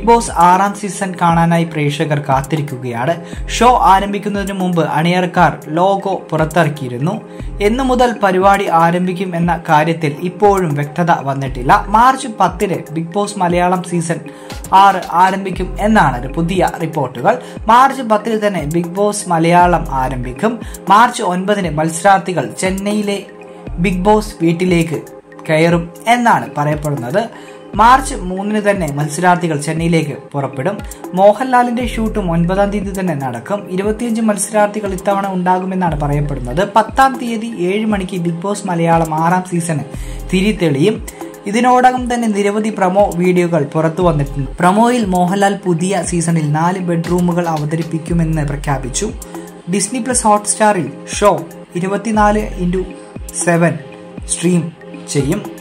boss ആറാം season കാണാനായി പ്രേക്ഷകർ കാത്തിരിക്കുകയാണ് ഷോ ആരംഭിക്കുന്നതിന് മുമ്പ് അണിയറക്കാർ ലോഗോ പുറത്തിറക്കിയിരുന്നു എന്നു മുതൽ പരിപാടി ആരംഭിക്കും എന്ന കാര്യത്തിൽ ഇപ്പോഴും വ്യക്തത വന്നിട്ടില്ല മാർച്ച് പത്തിന് ബിഗ് ബോസ് മലയാളം സീസൺ ആറ് ആരംഭിക്കും എന്നാണ് പുതിയ റിപ്പോർട്ടുകൾ മാർച്ച് പത്തിന് തന്നെ ബിഗ് ബോസ് മലയാളം ആരംഭിക്കും മാർച്ച് ഒൻപതിന് മത്സരാർത്ഥികൾ ചെന്നൈയിലെ ബിഗ് ബോസ് വീട്ടിലേക്ക് കയറും എന്നാണ് പറയപ്പെടുന്നത് മാർച്ച് മൂന്നിന് തന്നെ മത്സരാർത്ഥികൾ ചെന്നൈയിലേക്ക് പുറപ്പെടും മോഹൻലാലിന്റെ ഷൂട്ടും ഒൻപതാം തീയതി തന്നെ നടക്കും ഇരുപത്തിയഞ്ച് മത്സരാർത്ഥികൾ ഇത്തവണ ഉണ്ടാകുമെന്നാണ് പറയപ്പെടുന്നത് പത്താം തീയതി ഏഴ് മണിക്ക് ബിഗ് ബോസ് മലയാളം ആറാം സീസണ് തിരിതെളിയും ഇതിനോടകം തന്നെ നിരവധി പ്രൊമോ വീഡിയോകൾ പുറത്തു വന്നിട്ടുണ്ട് പ്രൊമോയിൽ മോഹൻലാൽ പുതിയ സീസണിൽ നാല് ബെഡ്റൂമുകൾ അവതരിപ്പിക്കുമെന്ന് പ്രഖ്യാപിച്ചു ഡിസ്നി പ്ലസ് ഹോട്ട്സ്റ്റാറിൽ ഷോ ഇരുപത്തിനാല് ഇൻറ്റു സെവൻ സ്ട്രീം ചെയ്യും